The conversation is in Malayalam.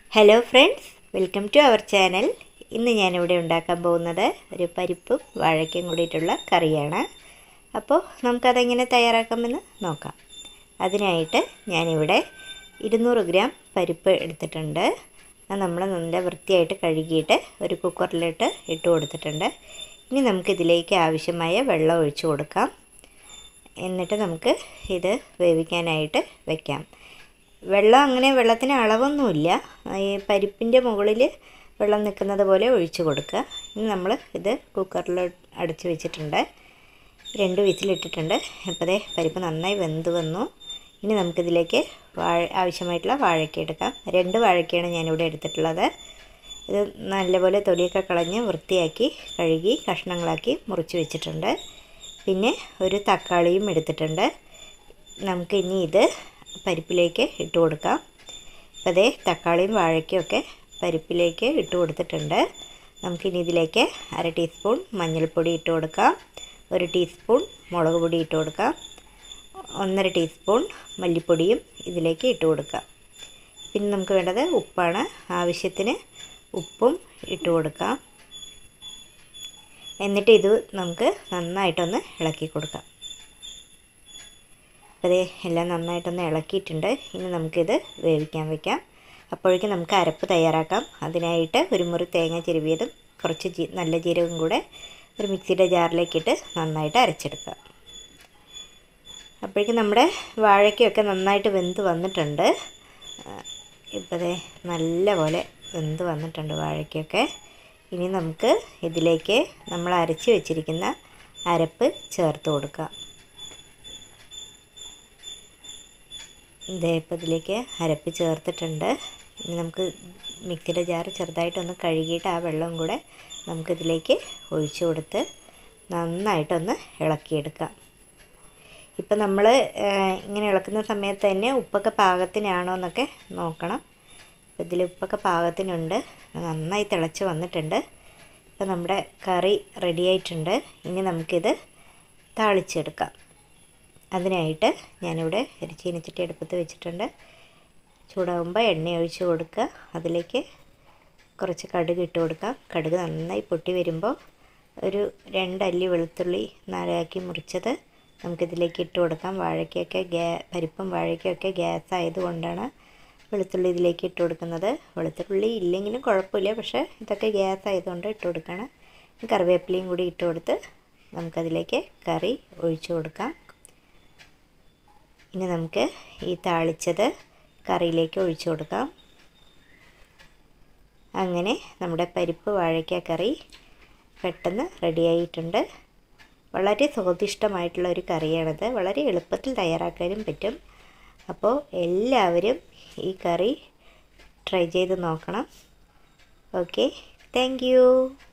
hello friends welcome to our channel ഇന്ന് ഞാനിവിടെ ഉണ്ടാക്കാൻ പോകുന്നത് ഒരു പരിപ്പും വാഴയ്ക്കും കൂടിയിട്ടുള്ള കറിയാണ് അപ്പോൾ നമുക്കതെങ്ങനെ തയ്യാറാക്കാമെന്ന് നോക്കാം അതിനായിട്ട് ഞാനിവിടെ ഇരുന്നൂറ് ഗ്രാം പരിപ്പ് എടുത്തിട്ടുണ്ട് അത് നമ്മൾ നല്ല വൃത്തിയായിട്ട് കഴുകിയിട്ട് ഒരു കുക്കറിലിട്ട് ഇട്ട് കൊടുത്തിട്ടുണ്ട് ഇനി നമുക്കിതിലേക്ക് ആവശ്യമായ വെള്ളം ഒഴിച്ചു കൊടുക്കാം എന്നിട്ട് നമുക്ക് ഇത് വേവിക്കാനായിട്ട് വെക്കാം വെള്ളം അങ്ങനെ വെള്ളത്തിന് അളവൊന്നുമില്ല ഈ പരിപ്പിൻ്റെ മുകളിൽ വെള്ളം നിൽക്കുന്നത് പോലെ ഒഴിച്ചു കൊടുക്കുക ഇനി നമ്മൾ ഇത് കുക്കറിൽ അടച്ച് വെച്ചിട്ടുണ്ട് രണ്ട് വിസിലിട്ടിട്ടുണ്ട് ഇപ്പോൾ ദേ പരിപ്പ് നന്നായി വെന്ത് വന്നു ഇനി നമുക്കിതിലേക്ക് വാഴ ആവശ്യമായിട്ടുള്ള വാഴയ്ക്ക എടുക്കാം രണ്ട് വാഴയ്ക്കയാണ് ഞാനിവിടെ എടുത്തിട്ടുള്ളത് ഇത് നല്ലപോലെ തൊലിയൊക്കെ കളഞ്ഞ് വൃത്തിയാക്കി കഴുകി കഷ്ണങ്ങളാക്കി മുറിച്ച് വെച്ചിട്ടുണ്ട് പിന്നെ ഒരു തക്കാളിയും എടുത്തിട്ടുണ്ട് നമുക്ക് ഇനി ഇത് പരിപ്പിലേക്ക് ഇട്ട് കൊടുക്കാം അപ്പോൾ അതേ തക്കാളിയും വാഴയ്ക്കും ഒക്കെ പരിപ്പിലേക്ക് ഇട്ട് കൊടുത്തിട്ടുണ്ട് നമുക്കിനി ഇതിലേക്ക് അര ടീസ്പൂൺ മഞ്ഞൾപ്പൊടി ഇട്ട് കൊടുക്കാം ഒരു ടീസ്പൂൺ മുളക് പൊടി ഇട്ട് കൊടുക്കാം ഒന്നര ടീസ്പൂൺ മല്ലിപ്പൊടിയും ഇതിലേക്ക് ഇട്ട് കൊടുക്കാം പിന്നെ നമുക്ക് വേണ്ടത് ഉപ്പാണ് ആവശ്യത്തിന് ഉപ്പും ഇട്ട് കൊടുക്കാം എന്നിട്ട് ഇത് നമുക്ക് നന്നായിട്ടൊന്ന് ഇളക്കി കൊടുക്കാം അപ്പോൾ ഇത് എല്ലാം നന്നായിട്ടൊന്ന് ഇളക്കിയിട്ടുണ്ട് ഇനി നമുക്കിത് വേവിക്കാൻ വെക്കാം അപ്പോഴേക്കും നമുക്ക് അരപ്പ് തയ്യാറാക്കാം അതിനായിട്ട് ഒരു മുറി തേങ്ങ ചെരുവിയതും കുറച്ച് ജീ നല്ല ജീരകം കൂടെ ഒരു മിക്സിയുടെ ജാറിലേക്കിട്ട് നന്നായിട്ട് അരച്ചെടുക്കുക അപ്പോഴേക്കും നമ്മുടെ വാഴയ്ക്കൊക്കെ നന്നായിട്ട് വെന്ത് വന്നിട്ടുണ്ട് ഇപ്പോൾ ദേ നല്ല പോലെ വെന്ത് വന്നിട്ടുണ്ട് വാഴയ്ക്കൊക്കെ ഇനി നമുക്ക് ഇതിലേക്ക് നമ്മൾ അരച്ച് വെച്ചിരിക്കുന്ന അരപ്പ് ചേർത്ത് കൊടുക്കാം ഇതേ ഇപ്പോൾ ഇതിലേക്ക് അരപ്പ് ചേർത്തിട്ടുണ്ട് ഇനി നമുക്ക് മിക്സിയുടെ ജാറ് ചെറുതായിട്ടൊന്ന് കഴുകിയിട്ട് ആ വെള്ളം കൂടെ നമുക്കിതിലേക്ക് ഒഴിച്ചു കൊടുത്ത് നന്നായിട്ടൊന്ന് ഇളക്കിയെടുക്കാം ഇപ്പം നമ്മൾ ഇങ്ങനെ ഇളക്കുന്ന സമയത്ത് തന്നെ ഉപ്പൊക്കെ പാകത്തിനാണോ എന്നൊക്കെ നോക്കണം ഇതിൽ ഉപ്പൊക്കെ പാകത്തിനുണ്ട് നന്നായി തിളച്ച് വന്നിട്ടുണ്ട് ഇപ്പം നമ്മുടെ കറി റെഡി ആയിട്ടുണ്ട് ഇനി നമുക്കിത് താളിച്ചെടുക്കാം അതിനായിട്ട് ഞാനിവിടെ ഒരു ചീനച്ചട്ടി അടുപ്പത്ത് വെച്ചിട്ടുണ്ട് ചൂടാകുമ്പോൾ എണ്ണ ഒഴിച്ച് കൊടുക്കുക അതിലേക്ക് കുറച്ച് കടുക് ഇട്ട് കൊടുക്കാം കടുക് നന്നായി പൊട്ടി വരുമ്പോൾ ഒരു രണ്ടല്ലി വെളുത്തുള്ളി നാലാക്കി മുറിച്ചത് നമുക്കിതിലേക്ക് ഇട്ട് കൊടുക്കാം വാഴയ്ക്കൊക്കെ ഗ്യാ പരിപ്പും വാഴയ്ക്കൊക്കെ ഗ്യാസ് ആയതുകൊണ്ടാണ് വെളുത്തുള്ളി ഇതിലേക്ക് ഇട്ട് കൊടുക്കുന്നത് വെളുത്തുള്ളി ഇല്ലെങ്കിലും കുഴപ്പമില്ല പക്ഷേ ഇതൊക്കെ ഗ്യാസ് ആയതുകൊണ്ട് ഇട്ട് കൊടുക്കണം കറിവേപ്പിലയും കൂടി ഇട്ട് കൊടുത്ത് നമുക്കതിലേക്ക് കറി ഒഴിച്ചു കൊടുക്കാം ഇനി നമുക്ക് ഈ താളിച്ചത് കറിയിലേക്ക് ഒഴിച്ചു കൊടുക്കാം അങ്ങനെ നമ്മുടെ പരിപ്പ് വാഴയ്ക്ക കറി പെട്ടെന്ന് റെഡിയായിട്ടുണ്ട് വളരെ സ്വാദിഷ്ടമായിട്ടുള്ള ഒരു കറിയാണിത് വളരെ എളുപ്പത്തിൽ തയ്യാറാക്കാനും പറ്റും അപ്പോൾ എല്ലാവരും ഈ കറി ട്രൈ ചെയ്ത് നോക്കണം ഓക്കെ താങ്ക്